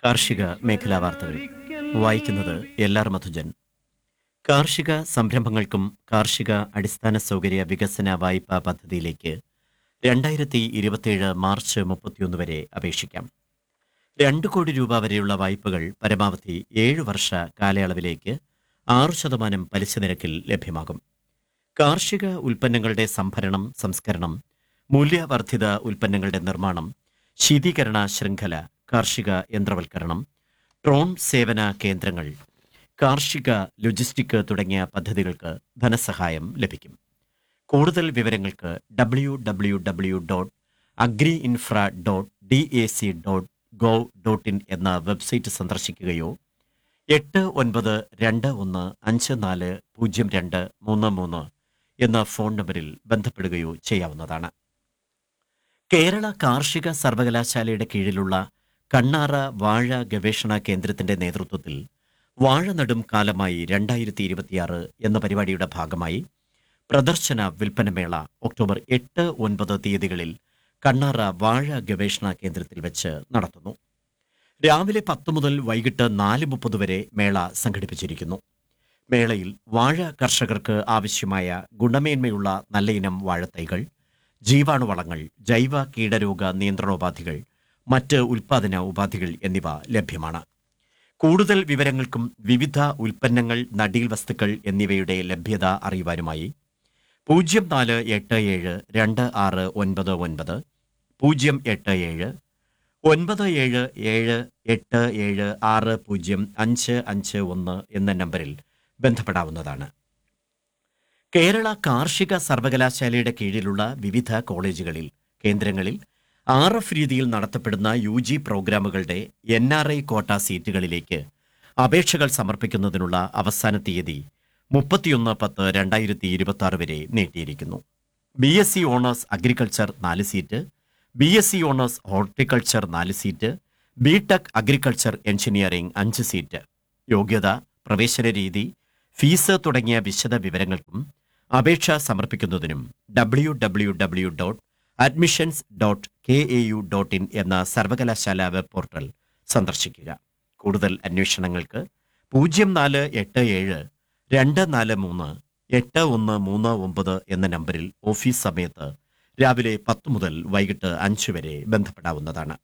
കാർഷിക മേഖലാ വാർത്തകൾ വായിക്കുന്നത് എല്ലാർ മധുജൻ കാർഷിക സംരംഭങ്ങൾക്കും കാർഷിക അടിസ്ഥാന സൗകര്യ വികസന വായ്പാ പദ്ധതിയിലേക്ക് രണ്ടായിരത്തി ഇരുപത്തിയേഴ് മാർച്ച് മുപ്പത്തിയൊന്ന് വരെ അപേക്ഷിക്കാം രണ്ട് കോടി രൂപ വരെയുള്ള വായ്പകൾ പരമാവധി ഏഴ് വർഷ കാലയളവിലേക്ക് ആറ് ശതമാനം പലിശ നിരക്കിൽ ലഭ്യമാകും കാർഷിക ഉൽപ്പന്നങ്ങളുടെ സംഭരണം സംസ്കരണം മൂല്യവർദ്ധിത ഉൽപ്പന്നങ്ങളുടെ നിർമ്മാണം ശീതീകരണ ശൃംഖല കാർഷിക യന്ത്രവൽക്കരണം ഡ്രോൺ സേവന കേന്ദ്രങ്ങൾ കാർഷിക ലോജിസ്റ്റിക് തുടങ്ങിയ പദ്ധതികൾക്ക് ധനസഹായം ലഭിക്കും കൂടുതൽ വിവരങ്ങൾക്ക് W W W dot agri infra dot D A C dot gov dot in എന്ന വെബ്സൈറ്റ് സന്ദർശിക്കുകയോ എട്ട് ഒൻപത് രണ്ട് ഒന്ന് അഞ്ച് നാല് പൂജ്യം രണ്ട് മൂന്ന് മൂന്ന് എന്ന ഫോൺ നമ്പറിൽ ബന്ധപ്പെടുകയോ ചെയ്യാവുന്നതാണ് കേരള കാർഷിക സർവകലാശാലയുടെ കീഴിലുള്ള കണ്ണാറ വാഴ ഗവേഷണ കേന്ദ്രത്തിന്റെ നേതൃത്വത്തിൽ വാഴ നടും കാലമായി രണ്ടായിരത്തി ഇരുപത്തിയാറ് എന്ന പരിപാടിയുടെ ഭാഗമായി പ്രദർശന വിൽപ്പനമേള ഒക്ടോബർ എട്ട് ഒൻപത് തീയതികളിൽ കണ്ണാറ വാഴ ഗവേഷണ കേന്ദ്രത്തിൽ വെച്ച് നടത്തുന്നു രാവിലെ പത്ത് മുതൽ വൈകിട്ട് നാല് മുപ്പത് വരെ മേള സംഘടിപ്പിച്ചിരിക്കുന്നു മേളയിൽ വാഴ കർഷകർക്ക് ആവശ്യമായ ഗുണമേന്മയുള്ള നല്ല ഇനം വാഴത്തൈകൾ ജീവാണുവളങ്ങൾ ജൈവ കീടരോഗ നിയന്ത്രണോപാധികൾ മറ്റ് ഉൽപാദന ഉപാധികൾ എന്നിവ ലഭ്യമാണ് കൂടുതൽ വിവരങ്ങൾക്കും വിവിധ ഉൽപ്പന്നങ്ങൾ നടീൽ വസ്തുക്കൾ എന്നിവയുടെ ലഭ്യത അറിയുവാനുമായി പൂജ്യം നാല് എട്ട് ഏഴ് രണ്ട് ആറ് ഒൻപത് ഒൻപത് പൂജ്യം എട്ട് ഏഴ് ഒൻപത് ഏഴ് ഏഴ് എട്ട് ഏഴ് ആറ് പൂജ്യം അഞ്ച് അഞ്ച് ഒന്ന് എന്ന നമ്പറിൽ ബന്ധപ്പെടാവുന്നതാണ് കേരള കാർഷിക സർവകലാശാലയുടെ കീഴിലുള്ള വിവിധ കോളേജുകളിൽ കേന്ദ്രങ്ങളിൽ ആർ എഫ് രീതിയിൽ നടത്തപ്പെടുന്ന യു ജി പ്രോഗ്രാമുകളുടെ എൻ ആർ ഐ കോട്ട സീറ്റുകളിലേക്ക് അപേക്ഷകൾ സമർപ്പിക്കുന്നതിനുള്ള അവസാന തീയതി മുപ്പത്തിയൊന്ന് പത്ത് രണ്ടായിരത്തി ഇരുപത്തി ആറ് വരെ നീട്ടിയിരിക്കുന്നു B S C honours agriculture നാല് seat B S C honours horticulture നാല് seat B tech agriculture engineering അഞ്ച് സീറ്റ് യോഗ്യത പ്രവേശന രീതി ഫീസ് തുടങ്ങിയ വിശദ വിവരങ്ങൾക്കും അപേക്ഷ സമർപ്പിക്കുന്നതിനും W W W dot admissions dot K A U dot in എന്ന സർവകലാശാല വെബ് പോർട്ടൽ സന്ദർശിക്കുക കൂടുതൽ അന്വേഷണങ്ങൾക്ക് പൂജ്യം നാല് എട്ട് ഏഴ് രണ്ട് നാല് മൂന്ന് എട്ട് ഒന്ന് മൂന്ന് ഒമ്പത് എന്ന നമ്പറിൽ ഓഫീസ് സമയത്ത് രാവിലെ പത്ത് മുതൽ വൈകിട്ട് അഞ്ച് വരെ ബന്ധപ്പെടാവുന്നതാണ്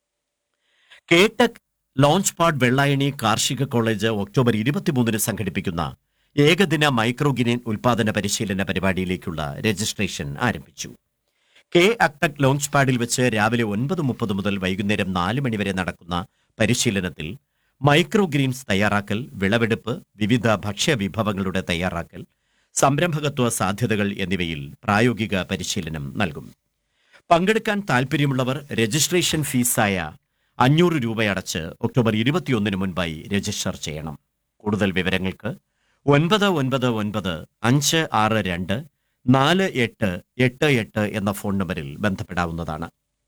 കേടെക് ലോഞ്ച് പാഡ് വെള്ളായണി കാർഷിക കോളേജ് ഒക്ടോബർ ഇരുപത്തിമൂന്നിന് സംഘടിപ്പിക്കുന്ന ഏകദിന മൈക്രോഗിനിയൻ ഉൽപാദന പരിശീലന പരിപാടിയിലേക്കുള്ള രജിസ്ട്രേഷൻ ആരംഭിച്ചു കെ അക്ടക് ലോഞ്ച് പാഡിൽ വെച്ച് രാവിലെ ഒൻപത് മുപ്പത് മുതൽ വൈകുന്നേരം നാല് മണിവരെ നടക്കുന്ന പരിശീലനത്തിൽ മൈക്രോ ഗ്രീൻസ് തയ്യാറാക്കൽ വിളവെടുപ്പ് വിവിധ ഭക്ഷ്യ വിഭവങ്ങളുടെ തയ്യാറാക്കൽ സംരംഭകത്വ സാധ്യതകൾ എന്നിവയിൽ പ്രായോഗിക പരിശീലനം നൽകും പങ്കെടുക്കാൻ താൽപ്പര്യമുള്ളവർ രജിസ്ട്രേഷൻ ഫീസായ അഞ്ഞൂറ് രൂപയടച്ച് ഒക്ടോബർ ഇരുപത്തിയൊന്നിന് മുൻപായി രജിസ്റ്റർ ചെയ്യണം കൂടുതൽ വിവരങ്ങൾക്ക് ഒൻപത് ഒൻപത് ഒൻപത് അഞ്ച് ആറ് രണ്ട് നാല് എട്ട് എട്ട് എട്ട് എന്ന ഫോൺ നമ്പറിൽ ബന്ധപ്പെടാവുന്നതാണ്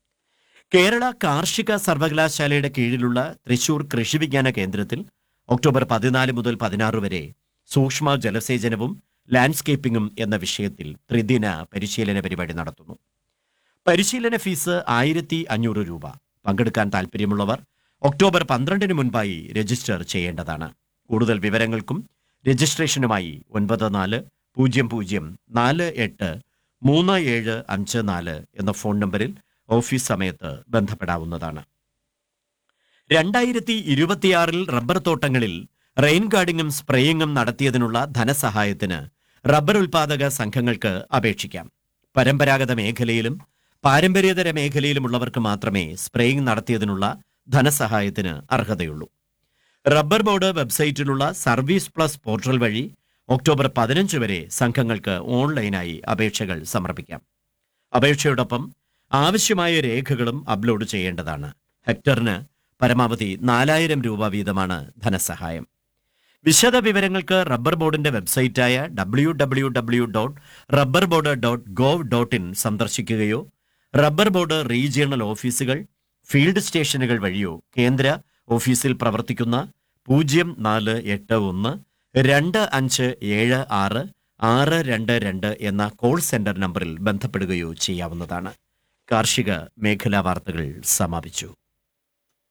കേരള കാർഷിക സർവകലാശാലയുടെ കീഴിലുള്ള തൃശൂർ കൃഷി വിജ്ഞാന കേന്ദ്രത്തിൽ ഒക്ടോബർ പതിനാല് മുതൽ പതിനാറ് വരെ സൂക്ഷ്മ ജലസേചനവും ലാൻഡ്സ്കേപ്പിംഗും എന്ന വിഷയത്തിൽ ത്രിദിന പരിശീലന പരിപാടി നടത്തുന്നു പരിശീലന ഫീസ് ആയിരത്തി അഞ്ഞൂറ് രൂപ പങ്കെടുക്കാൻ താൽപ്പര്യമുള്ളവർ ഒക്ടോബർ പന്ത്രണ്ടിന് മുൻപായി രജിസ്റ്റർ ചെയ്യേണ്ടതാണ് കൂടുതൽ വിവരങ്ങൾക്കും രജിസ്ട്രേഷനുമായി ഒൻപത് നാല് പൂജ്യം പൂജ്യം നാല് എട്ട് മൂന്ന് ഏഴ് അഞ്ച് നാല് എന്ന ഫോൺ നമ്പറിൽ ഓഫീസ് സമയത്ത് ബന്ധപ്പെടാവുന്നതാണ് രണ്ടായിരത്തി ഇരുപത്തിയാറിൽ റബ്ബർ തോട്ടങ്ങളിൽ റെയിൻ ഗാർഡിങ്ങും സ്പ്രേയിങ്ങും നടത്തിയതിനുള്ള ധനസഹായത്തിന് റബ്ബർ ഉൽപാദക സംഘങ്ങൾക്ക് അപേക്ഷിക്കാം പരമ്പരാഗത മേഖലയിലും പാരമ്പര്യേതര മേഖലയിലുമുള്ളവർക്ക് മാത്രമേ സ്പ്രേയിങ് നടത്തിയതിനുള്ള ധനസഹായത്തിന് അർഹതയുള്ളൂ റബ്ബർ ബോർഡ് വെബ്സൈറ്റിലുള്ള സർവീസ് പ്ലസ് പോർട്ടൽ വഴി ഒക്ടോബർ പതിനഞ്ച് വരെ സംഘങ്ങൾക്ക് ഓൺലൈനായി അപേക്ഷകൾ സമർപ്പിക്കാം അപേക്ഷയോടൊപ്പം ആവശ്യമായ രേഖകളും അപ്ലോഡ് ചെയ്യേണ്ടതാണ് ഹെക്ടറിന് പരമാവധി നാലായിരം രൂപ വീതമാണ് ധനസഹായം വിശദ വിവരങ്ങൾക്ക് റബ്ബർ ബോർഡിന്റെ വെബ്സൈറ്റായ W W W dot rubber board dot gov dot in സന്ദർശിക്കുകയോ റബ്ബർ ബോർഡ് റീജിയണൽ ഓഫീസുകൾ ഫീൽഡ് സ്റ്റേഷനുകൾ വഴിയോ കേന്ദ്ര ഓഫീസിൽ പ്രവർത്തിക്കുന്ന പൂജ്യം നാല് എട്ട് ഒന്ന് രണ്ട് അഞ്ച് ഏഴ് ആറ് ആറ് രണ്ട് രണ്ട് എന്ന കോൾ സെന്റർ നമ്പറിൽ ബന്ധപ്പെടുകയോ ചെയ്യാവുന്നതാണ് കാർഷിക മേഖലാ വാർത്തകൾ സമാപിച്ചു